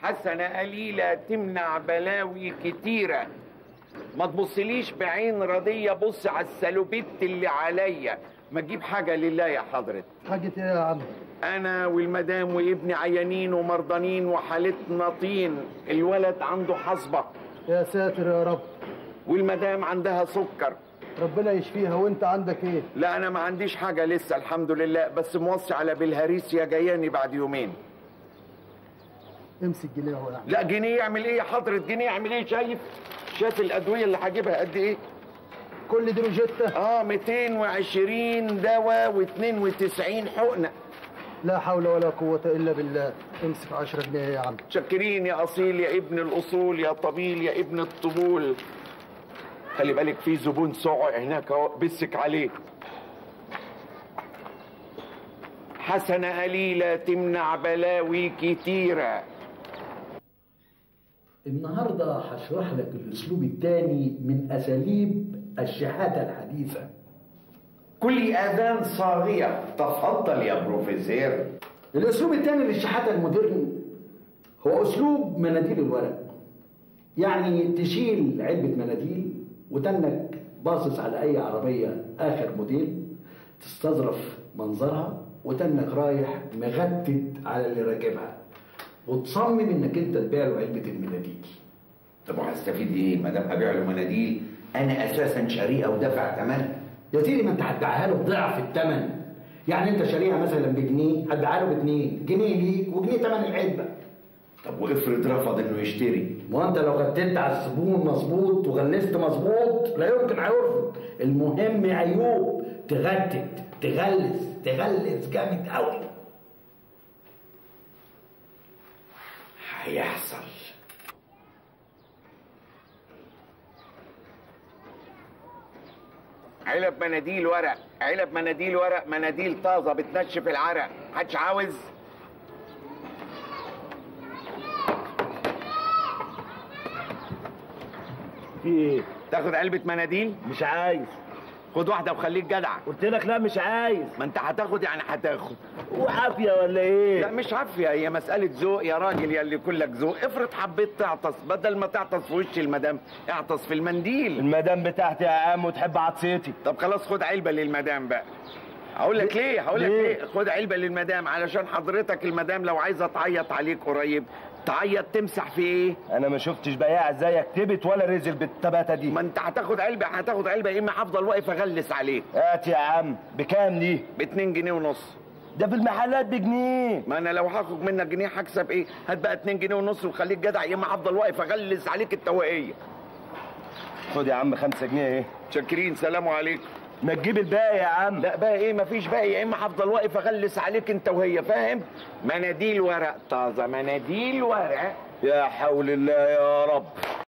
حسنة قليلة تمنع بلاوي كتيرة ما تبصليش بعين رضية بص على السلوبيت اللي عليا ما تجيب حاجة لله يا حضرة حاجة ايه يا عم أنا والمدام وابني عيانين ومرضانين وحالتنا طين الولد عنده حصبة يا ساتر يا رب والمدام عندها سكر ربنا يشفيها وانت عندك ايه لا أنا ما عنديش حاجة لسه الحمد لله بس موصي على بالهريسيا جاياني بعد يومين امسك جنيه اهو يا عم لا جنيه يعمل ايه يا حضرة جنيه يعمل ايه شايف شايف الأدوية اللي هجيبها قد ايه كل دي روجيتا اه 220 دواء و92 حقنة لا حول ولا قوة الا بالله امسك 10 جنيه يا عم شكرين يا أصيل يا ابن الأصول يا طبيل يا ابن الطبول خلي بالك في زبون سوع هناك اهو بسك عليه حسنة قليلة تمنع بلاوي كتيرة النهارده هشرح لك الاسلوب الثاني من اساليب الشحاته الحديثه كل آذان صاغية تفضل يا بروفيسور الاسلوب الثاني للشحاته المودرن هو اسلوب مناديل الورق يعني تشيل علبه مناديل وتنك باصص على اي عربيه اخر موديل تستظرف منظرها وتنك رايح مغتت على اللي راكبها وتصمم انك انت تبيع له علبه المناديل طب وهستفيد ايه ما دام هبيع له مناديل انا اساسا شاريها ودافع ثمنها يا سيدي ما انت هتبيعها له بضعف الثمن يعني انت شاريها مثلا بجنيه هتبيعها له باتنين جنيه ليك وجنيه ثمن العلبه طب وافرض رفض انه يشتري ما هو انت لو غديت على الزبون مظبوط وغلست مظبوط لا يمكن هيرفض المهم يا ايوب تغتت تغلس تغلس جامد قوي هيحصل علب مناديل ورق علب مناديل ورق مناديل طازه بتنشف العرق محدش عاوز في ايه؟ تاخد علبه مناديل مش عايز خد واحده وخليك جدع قلت لك لا مش عايز ما انت هتاخد يعني هتاخد وعافيه ولا ايه؟ لا مش عافيه هي مساله ذوق يا راجل يا اللي كلك ذوق افرض حبيت تعطس بدل ما تعطس في وش المدام اعطس في المنديل المدام بتاعتي يا عم وتحب عطسيتي طب خلاص خد علبه للمدام بقى هقول لك ليه هقول لك ليه؟ ليه خد علبه للمدام علشان حضرتك المدام لو عايزه تعيط عليك قريب تعيط تمسح في ايه انا ما شفتش بياع زيك تبت ولا رزل بالتباته دي ما انت هتاخد علبه هتاخد علبه يا اما هفضل واقف اغلس عليك هات يا عم بكام دي؟ ب 2 جنيه ونص ده في المحلات بجنيه ما انا لو هاخد منك جنيه هكسب ايه هات بقى 2 جنيه ونص وخليك جدع يا اما هفضل واقف اغلس عليك التوقيه خد يا عم خمسة جنيه ايه؟ شاكرين سلام عليكم ما تجيب الباقي يا عم لا بقى ايه مفيش باقي يا اما هفضل واقف اغلس عليك انت وهي فاهم مناديل ورق طازه مناديل ورق يا حول الله يا رب